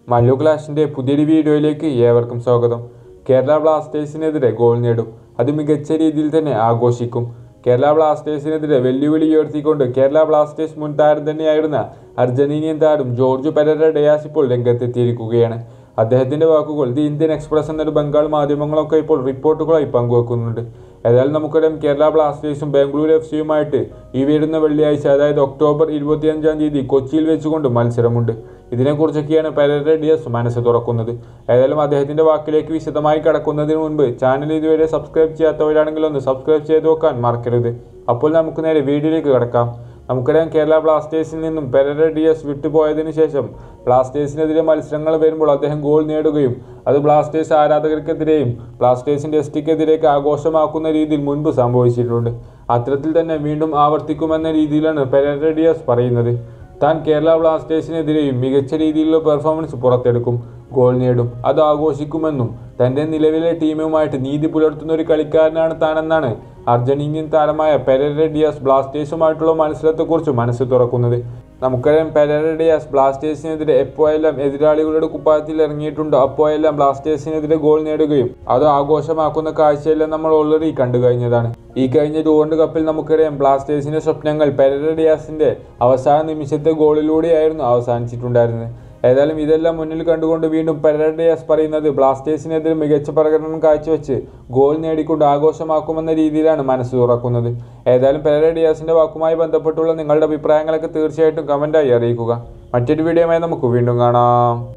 മല്ലു ക്ലാഷിന്റെ പുതിയൊരു വീഡിയോയിലേക്ക് ഏവർക്കും സ്വാഗതം കേരള ബ്ലാസ്റ്റേഴ്സിനെതിരെ ഗോൾ നേടും അത് മികച്ച രീതിയിൽ തന്നെ ആഘോഷിക്കും കേരള ബ്ലാസ്റ്റേഴ്സിനെതിരെ വെല്ലുവിളി ഉയർത്തിക്കൊണ്ട് കേരള ബ്ലാസ്റ്റേഴ്സ് മുൻ താരം തന്നെയായിരുന്ന അർജന്റീനിയൻ താരം ജോർജ് പെരര ഡയാസ് ഇപ്പോൾ രംഗത്തെത്തിയിരിക്കുകയാണ് അദ്ദേഹത്തിന്റെ വാക്കുകൾ ദി ഇന്ത്യൻ എക്സ്പ്രസ് എന്നൊരു ബംഗാൾ മാധ്യമങ്ങളൊക്കെ ഇപ്പോൾ റിപ്പോർട്ടുകളായി പങ്കുവെക്കുന്നുണ്ട് ഏതായാലും നമുക്കറിയാം കേരള ബ്ലാസ്റ്റേഴ്സും ബാംഗ്ലൂർ എഫ് സിയുമായിട്ട് ഈ വരുന്ന വെള്ളിയാഴ്ച അതായത് ഒക്ടോബർ ഇരുപത്തിയഞ്ചാം തീയതി കൊച്ചിയിൽ വെച്ചുകൊണ്ട് മത്സരമുണ്ട് ഇതിനെക്കുറിച്ചൊക്കെയാണ് പെരര ഡിയസ് മനസ്സ് തുറക്കുന്നത് ഏതായാലും അദ്ദേഹത്തിന്റെ വാക്കിലേക്ക് വിശദമായി കടക്കുന്നതിന് മുൻപ് ചാനൽ ഇതുവരെ സബ്സ്ക്രൈബ് ചെയ്യാത്തവരാണെങ്കിൽ ഒന്ന് സബ്സ്ക്രൈബ് ചെയ്ത് വെക്കാൻ മറക്കരുത് അപ്പോൾ നമുക്ക് നേരെ വീഡിയോയിലേക്ക് കിടക്കാം നമുക്കറിയാം കേരള ബ്ലാസ്റ്റേഴ്സിൽ നിന്നും പെരര ഡിയസ് വിട്ടുപോയതിനു ശേഷം ബ്ലാസ്റ്റേഴ്സിനെതിരെ മത്സരങ്ങൾ വരുമ്പോൾ അദ്ദേഹം ഗോൾ നേടുകയും അത് ബ്ലാസ്റ്റേഴ്സ് ആരാധകർക്കെതിരെയും ബ്ലാസ്റ്റേഴ്സിന്റെ എസ് ടിക്കെതിരെയൊക്കെ ആഘോഷമാക്കുന്ന രീതിയിൽ മുൻപ് സംഭവിച്ചിട്ടുണ്ട് അത്തരത്തിൽ തന്നെ വീണ്ടും ആവർത്തിക്കുമെന്ന രീതിയിലാണ് പെരര ഡിയസ് പറയുന്നത് താൻ കേരള ബ്ലാസ്റ്റേഴ്സിനെതിരെയും മികച്ച രീതിയിലുള്ള പെർഫോമൻസ് പുറത്തെടുക്കും ഗോൾ നേടും അത് ആഘോഷിക്കുമെന്നും തൻ്റെ നിലവിലെ ടീമുമായിട്ട് നീതി പുലർത്തുന്ന ഒരു കളിക്കാരനാണ് താനെന്നാണ് അർജന്റീനിയൻ താരമായ പെരര ഡിയാസ് ബ്ലാസ്റ്റേഴ്സുമായിട്ടുള്ള മത്സരത്തെക്കുറിച്ച് മനസ്സ് തുറക്കുന്നത് നമുക്കറിയാം പെരര ഡിയാസ് ബ്ലാസ്റ്റേഴ്സിനെതിരെ എപ്പോഴെല്ലാം എതിരാളികളുടെ കുപ്പായത്തിൽ ഇറങ്ങിയിട്ടുണ്ടോ അപ്പോഴെല്ലാം ബ്ലാസ്റ്റേഴ്സിനെതിരെ ഗോൾ നേടുകയും അത് ആഘോഷമാക്കുന്ന കാഴ്ചയെല്ലാം നമ്മൾ ഓൾറെഡി കണ്ടു കഴിഞ്ഞതാണ് ഈ കഴിഞ്ഞ വേൾഡ് കപ്പിൽ നമുക്കറിയാം ബ്ലാസ്റ്റേഴ്സിന്റെ സ്വപ്നങ്ങൾ പെരര ഡിയാസിന്റെ അവസാന നിമിഷത്തെ ഗോളിലൂടെയായിരുന്നു അവസാനിച്ചിട്ടുണ്ടായിരുന്നത് ഏതായാലും ഇതെല്ലാം മുന്നിൽ കണ്ടുകൊണ്ട് വീണ്ടും പെരഡയാസ് പറയുന്നത് ബ്ലാസ്റ്റേഴ്സിനെതിരെ മികച്ച പ്രകടനം കാഴ്ചവെച്ച് ഗോൾ നേടിക്കൊണ്ട് ആഘോഷമാക്കുമെന്ന രീതിയിലാണ് മനസ്സ് തുറക്കുന്നത് ഏതായാലും പെരഡയാസിന്റെ വാക്കുമായി ബന്ധപ്പെട്ടുള്ള നിങ്ങളുടെ അഭിപ്രായങ്ങളൊക്കെ തീർച്ചയായിട്ടും കമൻറ്റായി അറിയിക്കുക മറ്റൊരു വീഡിയോയുമായി നമുക്ക് വീണ്ടും കാണാം